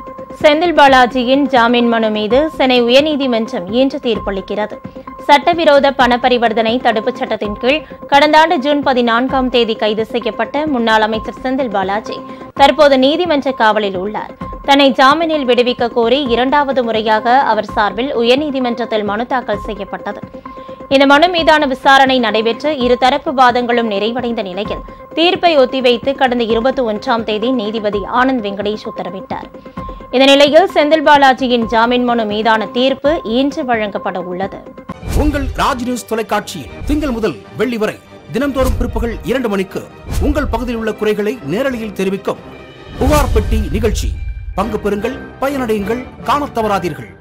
செந்தில் பாலாஜியின் ஜாமீன் மனு மீது சென்னை உயர்நீதிமன்றம் இன்று தீர்ப்பளிக்கிறது சட்டவிரோத பண பரிவர்த்தனை தடுப்புச் சட்டத்தின் கீழ் கடந்த ஆண்டு ஜூன் பதினான்காம் தேதி கைது செய்யப்பட்ட முன்னாள் அமைச்சர் செந்தில் பாலாஜி தற்போது நீதிமன்ற காவலில் உள்ளார் தன்னை ஜாமீனில் விடுவிக்க கோரி இரண்டாவது முறையாக அவர் சார்பில் உயர்நீதிமன்றத்தில் மனு தாக்கல் செய்யப்பட்டது இந்த மனு மீதான விசாரணை நடைபெற்று இருதரப்பு வாதங்களும் நிறைவடைந்த நிலையில் தீர்ப்பை ஒத்திவைத்து கடந்த இருபத்தி ஒன்றாம் தேதி நீதிபதி ஆனந்த் வெங்கடேஷ் உத்தரவிட்டார் இந்த நிலையில் செந்தில் பாலாஜியின் ஜாமீன் மனு மீதான தீர்ப்பு இன்று வழங்கப்பட உள்ளது உங்கள் ராஜ் நியூஸ் தொலைக்காட்சியில் திங்கள் முதல் வெள்ளி வரை தினம்தோறும் பிற்பகல் இரண்டு மணிக்கு உங்கள் பகுதியில் உள்ள குறைகளை நேரலையில் தெரிவிக்கும் புகார் பெட்டி நிகழ்ச்சி பங்கு பெறுங்கள் பயனடையுங்கள் காணத் தவறாதீர்கள்